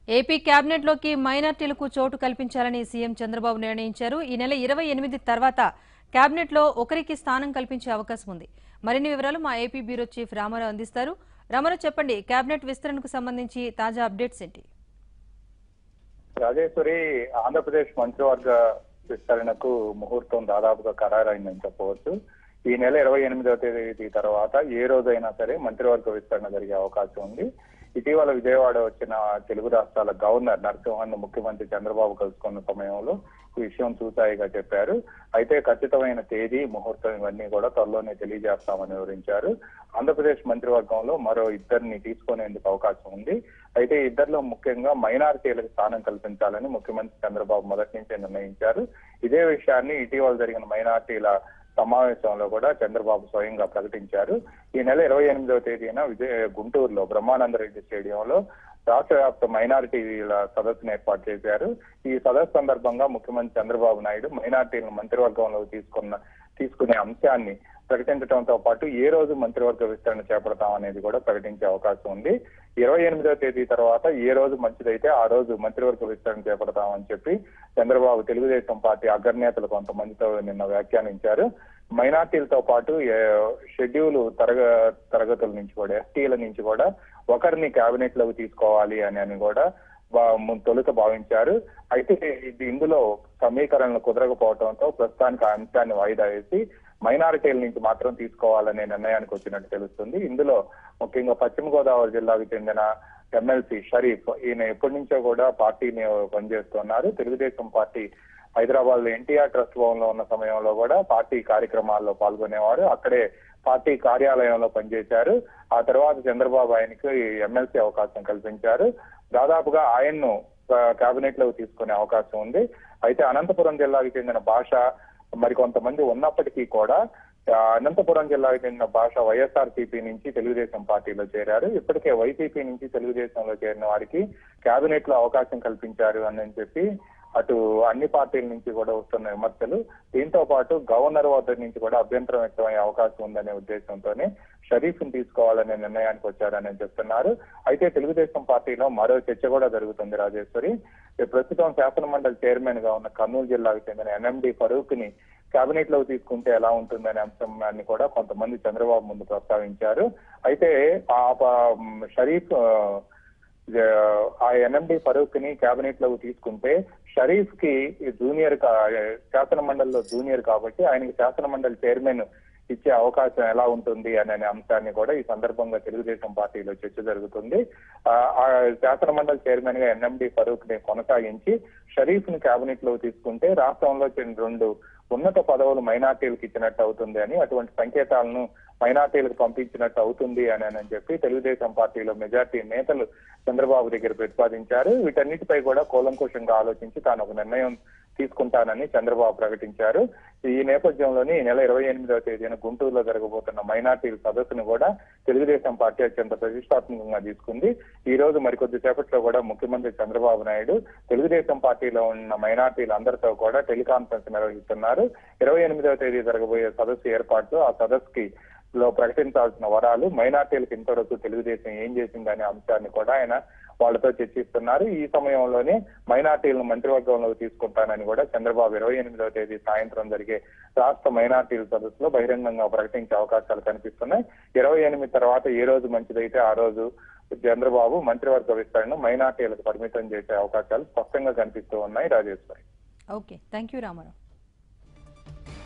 AP cabinet లోకి మైనార్టీలకు చోటు కల్పించాలని సీఎం చంద్రబాబు నిర్ణయించారు ఈ నెల ఇరవై ఎనిమిది తర్వాత కేబినెట్ లో ఒకరికి స్థానం కల్పించే అవకాశం ఉంది మరిన్ని వివరాలు మా ఏపీ బ్యూరో చీఫ్ రామారావు అందిస్తారు రామారావు చెప్పండి కేబినెట్ విస్తరణకు సంబంధించి తాజా అప్డేట్స్ ఏంటి రాజేశ్వరి ఆంధ్రప్రదేశ్ మంత్రివర్గ విస్తరణకు ముహూర్తం దాదాపుగా ఖరారైందని చెప్పవచ్చు ఈ నెల ఇరవై ఎనిమిదవ తేదీ తర్వాత ఏ రోజైనా సరే మంత్రివర్గ విస్తరణ జరిగే అవకాశం ఉంది ఇటీవల విజయవాడ వచ్చిన తెలుగు రాష్ట్రాల గవర్నర్ నరసింహన్ ముఖ్యమంత్రి చంద్రబాబు కలుసుకున్న సమయంలో ఈ విషయం చూసాయిగా చెప్పారు అయితే ఖచ్చితమైన తేదీ ముహూర్తం ఇవన్నీ కూడా త్వరలోనే తెలియజేస్తామని వివరించారు ఆంధ్రప్రదేశ్ మంత్రివర్గంలో మరో ఇద్దరిని తీసుకునేందుకు అవకాశం ఉంది అయితే ఇద్దరిలో ముఖ్యంగా మైనారిటీలకు స్థానం కల్పించాలని ముఖ్యమంత్రి చంద్రబాబు మొదటి నుంచే నిర్ణయించారు ఇదే విషయాన్ని ఇటీవల జరిగిన మైనారిటీల సమావేశంలో కూడా చంద్రబాబు స్వయంగా ప్రకటించారు ఈ నెల ఇరవై ఎనిమిదవ తేదీన విజయ గుంటూరులో బ్రహ్మానందరెడ్డి స్టేడియంలో రాష్ట్ర వ్యాప్త మైనారిటీల సదస్సును ఏర్పాటు చేశారు ఈ సదస్సు సందర్భంగా ముఖ్యమంత్రి చంద్రబాబు నాయుడు మైనారిటీలను మంత్రివర్గంలో తీసుకున్న తీసుకునే అంశాన్ని ప్రకటించడంతో పాటు ఏ రోజు మంత్రివర్గ విస్తరణ చేపడతాం అనేది కూడా ప్రకటించే అవకాశం ఉంది ఇరవై ఎనిమిదవ తేదీ తర్వాత ఏ రోజు మంచిదైతే ఆ రోజు మంత్రివర్గ విస్తరణ చేపడతామని చెప్పి చంద్రబాబు తెలుగుదేశం పార్టీ అగ్రనేతలు కొంతమందితో నిన్న వ్యాఖ్యానించారు మైనార్టీలతో పాటు ఏ- షెడ్యూల్ తరగ తరగతుల నుంచి కూడా ఎస్టీల నుంచి కూడా ఒకరిని కేబినెట్ లోకి తీసుకోవాలి అని అని కూడా బా- ము- తొలుత భావించారు అయితే ఇది ఇందులో సమీకరణలు కుదరకపోవడంతో ప్రస్తుతానికి ఆ అంశాన్ని వాయిదా వేసి మైనారిటీల నుంచి మాత్రం తీసుకోవాలనే నిర్ణయానికి వచ్చినట్టు తెలుస్తుంది ఇందులో ముఖ్యంగా పశ్చిమ గోదావరి జిల్లాకు చెందిన ఎమ్మెల్సీ షరీఫ్ ఈయన ఎప్పటి నుంచో కూడా పార్టీని పనిచేస్తున్నారు తెలుగుదేశం పార్టీ హైదరాబాద్ లో ఎన్టీఆర్ ట్రస్ట్ భవన్ లో ఉన్న సమయంలో కూడా పార్టీ కార్యక్రమాల్లో పాల్గొనేవారు అక్కడే పార్టీ కార్యాలయంలో పనిచేశారు ఆ తర్వాత చంద్రబాబు ఆయనకి ఎమ్మెల్సీ అవకాశం కల్పించారు దాదాపుగా ఆయన్ను కేబినెట్ లోకి తీసుకునే అవకాశం ఉంది అయితే అనంతపురం జిల్లాకు చెందిన భాష మరి కొంతమంది ఉన్నప్పటికీ కూడా ఆ, అనంతపురం జిల్లాకు చెందిన భాష వైఎస్ఆర్ నుంచి తెలుగుదేశం పార్టీలో చేరారు ఇప్పటికే వైసీపీ నుంచి తెలుగుదేశంలో చేరిన వారికి కేబినెట్ లో అవకాశం కల్పించారు అని చెప్పి అటు అన్ని పార్టీల నుంచి కూడా వస్తున్న విమర్శలు దీంతో పాటు గవర్నర్ వద్ద నుంచి కూడా అభ్యంతరం వ్యక్తమయ్యే అవకాశం ఉందనే ఉద్దేశంతోనే షరీఫ్ ని తీసుకోవాలనే నిర్ణయానికి వచ్చారని చెప్తున్నారు అయితే తెలుగుదేశం పార్టీలో మరో చర్చ కూడా జరుగుతుంది రాజేశ్వరి ప్రస్తుతం శాసన మండలి చైర్మన్ గా ఉన్న కర్నూలు జిల్లాకు చెందిన ఎన్ఎండి ఫరూక్ ని కేబినెట్ లోకి తీసుకుంటే ఎలా ఉంటుందనే అంశాన్ని కూడా కొంతమంది చంద్రబాబు ముందు ప్రస్తావించారు అయితే ఆ ప- షరీఫ్ ఆ, ఆ ఎన్ఎండి ఫరూక్ ని కేబినెట్ లోకి తీసుకుంటే షరీఫ్ కి జూనియర్ కా- శాసన మండలిలో జూనియర్ కాబట్టి ఆయనకి శాసన మండలి చైర్మన్ ఇచ్చే అవకాశం ఎలా ఉంటుంది అనే అంశాన్ని కూడా ఈ సందర్భంగా తెలుగుదేశం పార్టీలో చర్చ జరుగుతుంది ఆ ఆ శాసన మండలి చైర్మన్ గా ఎన్ఎండి ఫరూక్ ని కొనసాగించి షరీఫ్ ని కేబినెట్ లో తీసుకుంటే రాష్ట్రంలో చెందిన రెండు ఉన్నత పదవులు మైనార్టీలకు ఇచ్చినట్టు అవుతుంది అని అటువంటి సంకేతాలను మైనార్టీలకు పంపించినట్టు అవుతుంది అని అని చెప్పి తెలుగుదేశం పార్టీలో మెజార్టీ నేతలు చంద్రబాబు దగ్గర ప్రతిపాదించారు వీటన్నిటిపై కూడా కూలంకుషంగా ఆలోచించి తాను ఒక నిర్ణయం తీసుకుంటానని చంద్రబాబు ప్రకటించారు ఈ నేపథ్యంలోనే ఈ నెల ఇరవై ఎనిమిదవ తేదీన గుంటూరులో జరగబోతున్న మైనార్టీల సదస్సును కూడా తెలుగుదేశం పార్టీ అత్యంత ప్రతిష్టాత్మకంగా తీసుకుంది ఈ రోజు మరికొద్ది సేపట్లో కూడా ముఖ్యమంత్రి చంద్రబాబు నాయుడు తెలుగుదేశం పార్టీలో ఉన్న మైనార్టీలు అందరితో కూడా టెలికాన్ఫరెన్స్ నిర్వహిస్తున్నారు ఇరవై ఎనిమిదవ తేదీ జరగబోయే సదస్సు ఏర్పాటు ఆ సదస్సుకి లో ప్రకటించాల్సిన వరాలు మైనార్టీలకు ఇంతవరకు తెలుగుదేశం ఏం చేసిందనే అంశాన్ని కూడా ఆయన వాళ్ళతో చర్చిస్తున్నారు ఈ సమయంలోనే మైనార్టీలను మంత్రివర్గంలోకి తీసుకుంటానని కూడా చంద్రబాబు ఇరవై ఎనిమిదవ తేదీ సాయంత్రం జరిగే రాష్ట్ర మైనార్టీల సదస్సులో బహిరంగంగా ప్రకటించే అవకాశాలు కనిపిస్తున్నాయి ఇరవై ఎనిమిది తర్వాత ఏ రోజు మంచిదైతే ఆ రోజు చంద్రబాబు మంత్రివర్గ విస్తరణను మైనార్టీలకు పరిమితం చేసే అవకాశాలు స్పష్టంగా కనిపిస్తూ ఉన్నాయి Rajeshwari okay thank you Ramarao